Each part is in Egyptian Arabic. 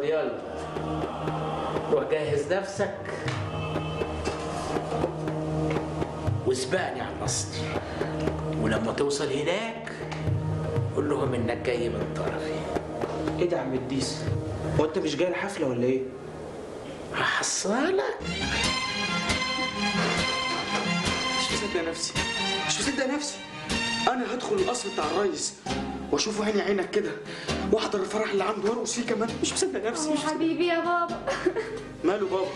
يلا روح جهز نفسك واسبقني على القصر ولما توصل هناك قول لهم انك جاي من طرفي ايه ده يا عم الديس هو انت مش جاي الحفله ولا ايه هحصلك مش مصدق نفسي مش مصدق نفسي انا هدخل القصر بتاع الريس واشوفه عيني عينك كده واحضر الفرح اللي عنده وارقص فيه كمان مش مصدق نفسي يا مش مصدق. حبيبي يا بابا ماله بابا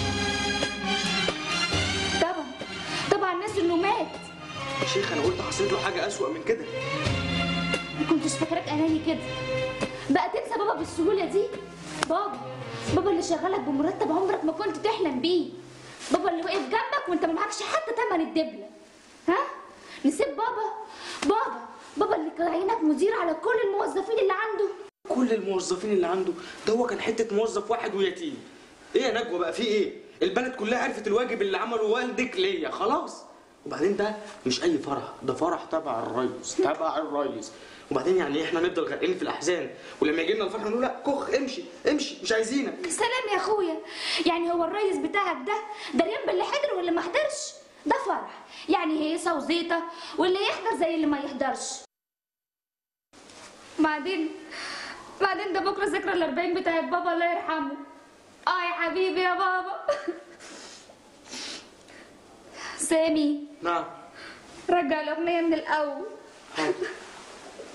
طبعا طبعا الناس انه مات يا شيخ انا قلت حصلت له حاجه اسوأ من كده ما كنتش فاكراك اناني كده بقى تنسى بابا بالسهوله دي بابا بابا اللي شغلك بمرتب عمرك ما كنت تحلم بيه بابا اللي وقف جنبك وانت ما معكش حتى تمن الدبله ها نسيب بابا بابا بابا اللي كان عينك مدير على كل الموظفين اللي عنده كل الموظفين اللي عنده ده هو كان حته موظف واحد ويتيم ايه يا نجوى بقى في ايه البلد كلها عرفت الواجب اللي عمله والدك ليا خلاص وبعدين ده مش اي فرح ده فرح تبع الريس تبع الريس وبعدين يعني احنا نفضل غرقانين في الاحزان ولما يجي لنا الفرح نقول لا كخ امشي امشي مش عايزينك سلام يا اخويا يعني هو الريس بتاعك ده دريان باللي حضر واللي ما حضرش ده فرح يعني هيصه وزيطه واللي يحضر زي اللي ما يحضرش بعدين بعدين ده بكره ذكرى الأربعين بتاعت بابا الله يرحمه اه يا حبيبي يا بابا سامي نعم رجع الأغنية من الأول حاضر